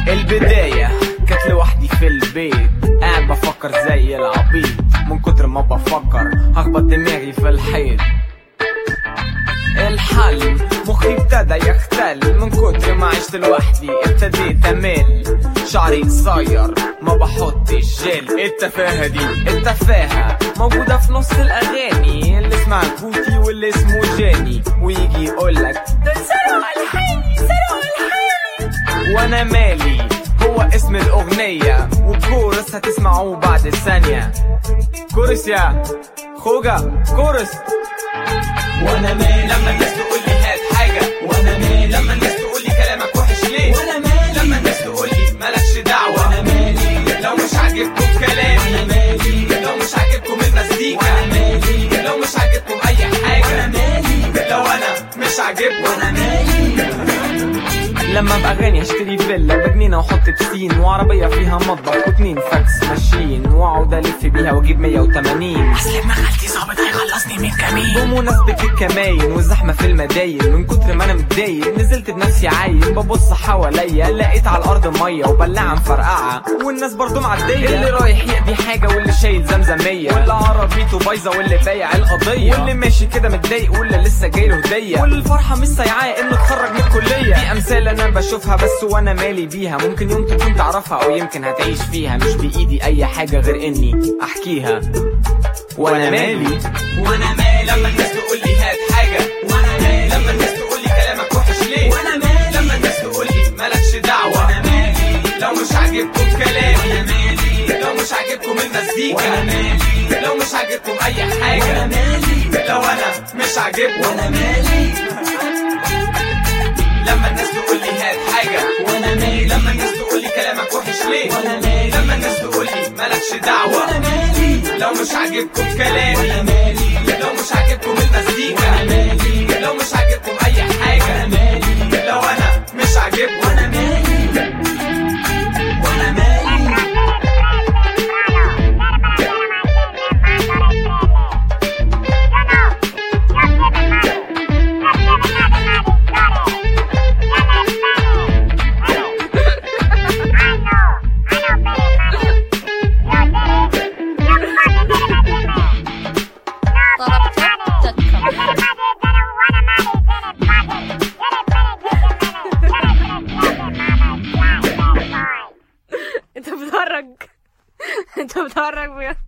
البداية كانت لوحدي في البيت قاعد بفكر زي العبيط من كتر ما بفكر هخبط دماغي في الحيط الحل مخي ابتدى يختل من كتر ما عشت لوحدي ابتديت امل شعري قصير ما بحطش جل التفاهة دي التفاهة موجودة في نص الأغاني اللي اسمها كوتي واللي اسمه جاني ويجي يقولك ده سرق الحاني سرق الحاني وانا مالي هو اسم الأغنية والكورس هتسمعوه بعد الثانية كورس يا خوجة كورس وانا مالي لما الناس تقول لي هات حاجه وانا مالي لما الناس تقول لي كلامك وحش ليه وانا مالي لما الناس تقول لي مالكش دعوه وانا مالي لو مش عاجبكم كلامي انا مالي لو مش عاجبكم المزيكا وانا مالي لو مش عاجبكم اي حاجه وانا مالي لو انا مش عاجبكم وانا مالي لما ابقى غني اشتري فيلا بجنينه واحط بسين وعربيه فيها مطبخ واتنين فاكس ماشين واقعد الف بيها واجيب 180 اصل ابن خالتي ظابط هيخلصني من كمين بمناسبة الكماين والزحمة في المداين من كتر ما انا متضايق نزلت بنفسي عايم ببص حواليا لقيت على الارض مية وبلاعة مفرقعة والناس برضو معدية اللي رايح يقضي حاجة واللي شايل زمزمية واللي عربيته بايظة واللي بايع القضية واللي ماشي كده متضايق واللي لسه جايله هدية واللي الفرحة مش سايعاه انه اتخرج من الكلية دي امثال انا بشوفها بس وانا مالي بيها ممكن يوم تكون تعرفها او يمكن هتعيش فيها مش بايدي اي حاجة غير اني احكيها وانا مالي وانا مالي لما الناس تقول لي هات حاجه وانا مالي لما الناس تقول لي كلامك وحش ليه وانا مالي لما الناس تقول لي مالكش دعوه وانا مالي لو مش عاجبكم كلامي وانا مالي لو مش عاجبكم المزيكا وانا مالي لو مش عاجبكم اي حاجه وانا مالي لو انا مش عاجبكم وانا مالي لما الناس تقول لي هات حاجه وانا مالي لما الناس تقول لي كلامك وحش ليه وانا مالي لما الناس تقول لي مالكش دعوه وانا مالي لو مش عاجبكم كلامي وانا مالي لو مش عاجبكم المزيكا وانا مالي لو مش عاجبكم اي حاجه وانا مالي لو انا مش عاجبكم وانا مالي وانا مالي انت بتهرج انت بتهرج بجد